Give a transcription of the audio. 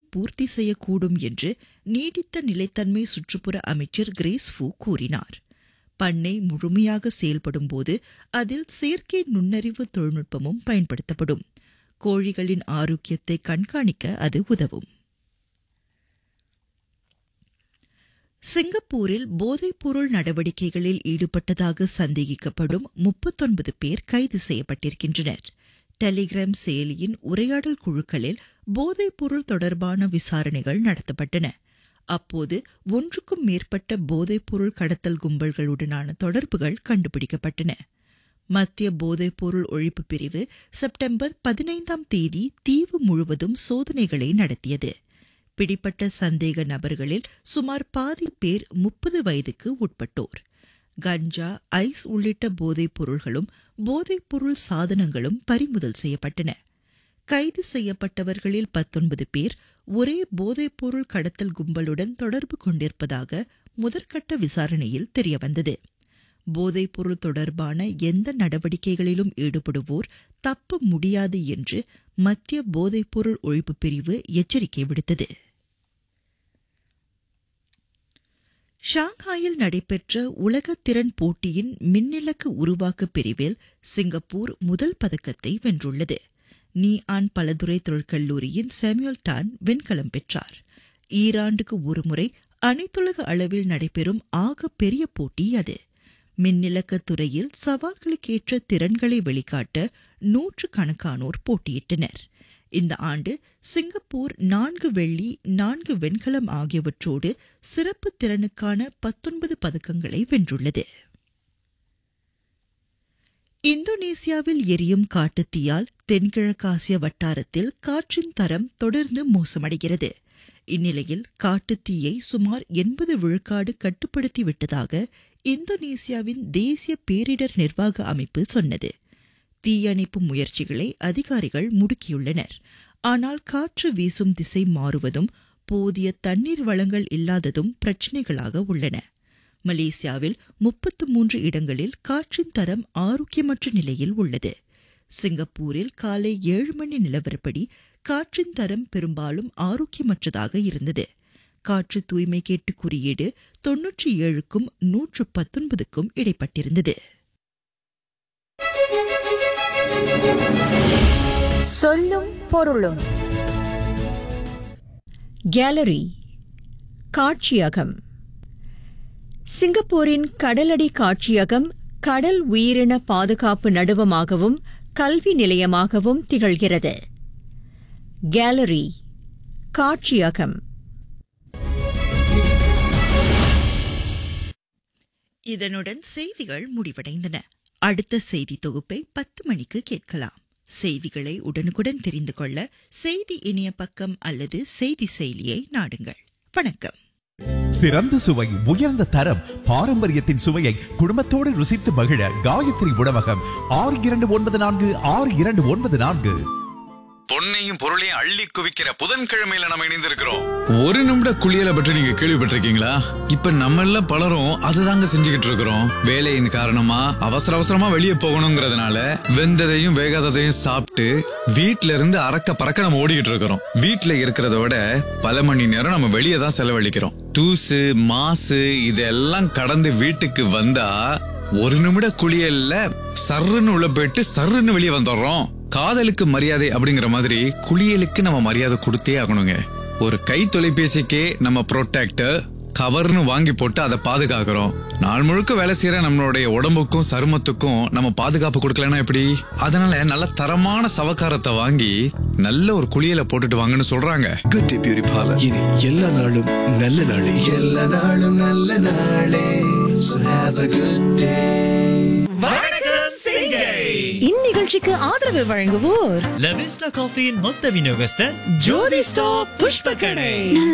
பூர்த்தி செய்யக்கூடும் என்று நீடித்த நிலைத்தன்மை சுற்றுப்புற அமைச்சர் கிரேஸ் ஃபூ கூறினார் பண்ணை முழுமையாக செயல்படும்போது அதில் செயற்கை நுண்ணறிவு தொழில்நுட்பமும் பயன்படுத்தப்படும் கோழிகளின் ஆரோக்கியத்தை கண்காணிக்க அது உதவும் சிங்கப்பூரில் போதைப்பொருள் நடவடிக்கைகளில் ஈடுபட்டதாக சந்தேகிக்கப்படும் முப்பத்தொன்பது பேர் கைது செய்யப்பட்டிருக்கின்றனர் டெலிகிராம் செயலியின் உரையாடல் குழுக்களில் போதைப்பொருள் தொடர்பான விசாரணைகள் நடத்தப்பட்டன அப்போது ஒன்றுக்கும் மேற்பட்ட போதைப்பொருள் கடத்தல் கும்பல்களுடனான தொடர்புகள் கண்டுபிடிக்கப்பட்டன மத்திய போதைப்பொருள் ஒழிப்பு பிரிவு செப்டம்பர் பதினைந்தாம் தேதி தீவு முழுவதும் சோதனைகளை நடத்தியது பிடிப்பட்ட சந்தேக நபர்களில் சுமார் பாதி பேர் முப்பது வயதுக்கு உட்பட்டோர் கஞ்சா ஐஸ் உள்ளிட்ட போதைப் பொருள்களும் போதைப் பொருள் சாதனங்களும் பறிமுதல் செய்யப்பட்டன கைது செய்யப்பட்டவர்களில் பத்தொன்பது பேர் ஒரே போதைப் பொருள் கடத்தல் கும்பலுடன் தொடர்பு கொண்டிருப்பதாக முதற்கட்ட விசாரணையில் தெரியவந்தது போதைப் பொருள் தொடர்பான எந்த நடவடிக்கைகளிலும் ஈடுபடுவோர் தப்ப முடியாது என்று மத்திய போதைப் பொருள் ஒழிப்பு பிரிவு எச்சரிக்கை விடுத்தது ஷாங்காயில் நடைபெற்ற உலக திறன் போட்டியின் மின்னிலக்கு உருவாக்க பிரிவில் சிங்கப்பூர் முதல் பதக்கத்தை வென்றுள்ளது நீ ஆன் பலதுறை தொழிற்கல்லூரியின் சாமுவல் டான் வெண்கலம் பெற்றார் ஈராண்டுக்கு ஒருமுறை அனைத்துலக அளவில் நடைபெறும் ஆக பெரிய போட்டி அது மின்னிலக்க துறையில் சவால்களுக்கேற்ற திறன்களை வெளிக்காட்ட நூற்று கணக்கானோர் போட்டியிட்டனர் இந்த ஆண்டு சிங்கப்பூர் நான்கு வெள்ளி நான்கு வெண்கலம் ஆகியவற்றோடு சிறப்பு திறனுக்கான பத்தொன்பது பதக்கங்களை வென்றுள்ளது இந்தோனேசியாவில் எரியும் காட்டுத்தீயால் தென்கிழக்காசிய வட்டாரத்தில் காற்றின் தரம் தொடர்ந்து மோசமடைகிறது இந்நிலையில் காட்டுத்தீயை சுமார் எண்பது விழுக்காடு கட்டுப்படுத்தி விட்டதாக இந்தோனேசியாவின் தேசிய பேரிடர் நிர்வாக அமைப்பு சொன்னது தீயணைப்பு முயற்சிகளை அதிகாரிகள் முடுக்கியுள்ளனர் ஆனால் காற்று வீசும் திசை மாறுவதும் போதிய தண்ணீர் வளங்கள் இல்லாததும் பிரச்சினைகளாக உள்ளன மலேசியாவில் முப்பத்து மூன்று இடங்களில் காற்றின் தரம் ஆரோக்கியமற்ற நிலையில் உள்ளது சிங்கப்பூரில் காலை ஏழு மணி நிலவரப்படி காற்றின் தரம் பெரும்பாலும் ஆரோக்கியமற்றதாக இருந்தது காற்று தூய்மை கேட்டு குறியீடு தொன்னூற்றி ஏழுக்கும் நூற்று பத்தொன்பதுக்கும் இடைப்பட்டிருந்தது சொல்லும் பொருளும் கேலரி காட்சியகம் சிங்கப்பூரின் கடலடி காட்சியகம் கடல் உயிரின பாதுகாப்பு நடுவமாகவும் கல்வி நிலையமாகவும் திகழ்கிறது கேலரி காட்சியகம் இதனுடன் செய்திகள் முடிவடைந்தன அடுத்த செய்தி தொகுப்பை பத்து மணிக்கு கேட்கலாம் செய்திகளை உடனுக்குடன் தெரிந்து கொள்ள செய்தி இணைய பக்கம் அல்லது செய்தி செயலியை நாடுங்கள் வணக்கம் சிறந்த சுவை உயர்ந்த தரம் பாரம்பரியத்தின் சுவையை குடும்பத்தோடு ருசித்து மகிழ காயத்ரி உணவகம் ஆறு இரண்டு ஒன்பது நான்கு ஆறு இரண்டு ஒன்பது நான்கு பொன்னையும் பொருளையும் அள்ளி குவிக்கிற புதன்கிழமையில நம்ம இணைந்திருக்கிறோம் ஒரு நிமிட குளியலை பற்றி நீங்க கேள்விப்பட்டிருக்கீங்களா இப்ப நம்ம எல்லாம் பலரும் அதுதாங்க செஞ்சுக்கிட்டு இருக்கிறோம் வேலையின் காரணமா அவசர அவசரமா வெளியே போகணுங்கிறதுனால வெந்ததையும் வேகாததையும் சாப்பிட்டு வீட்ல இருந்து அறக்க பறக்க நம்ம ஓடிக்கிட்டு இருக்கிறோம் வீட்ல இருக்கிறத விட பல மணி நேரம் நம்ம வெளியே தான் செலவழிக்கிறோம் தூசு மாசு இதெல்லாம் கடந்து வீட்டுக்கு வந்தா ஒரு நிமிட குளியல்ல சர்ருன்னு உள்ள போயிட்டு சர்ருன்னு வெளியே வந்துடுறோம் காதலுக்கு மரியாதை அப்படிங்கிற மாதிரி குளியலுக்கு நம்ம மரியாதை கொடுத்தே ஆகணுங்க ஒரு கை தொலைபேசிக்கே நம்ம ப்ரொடெக்டர் கவர்னு வாங்கி போட்டு அதை பாதுகாக்கிறோம் நாள் முழுக்க வேலை செய்யற நம்மளுடைய உடம்புக்கும் சருமத்துக்கும் நம்ம பாதுகாப்பு கொடுக்கலன்னா எப்படி அதனால நல்ல தரமான சவக்காரத்தை வாங்கி நல்ல ஒரு குளியலை போட்டுட்டு வாங்கன்னு சொல்றாங்க குட் டே பியூரி பார்லர் இனி எல்லா நாளும் நல்ல நாளே எல்லா நாளும் நல்ல நாளே So have a good day. இந்நிகழ்ச்சிக்கு ஆதரவு வழங்குவோர் லவிஸ்டா காஃபியின் மொத்த விநியோகஸ்தர் ஜோதி ஸ்டாப் புஷ்ப கடை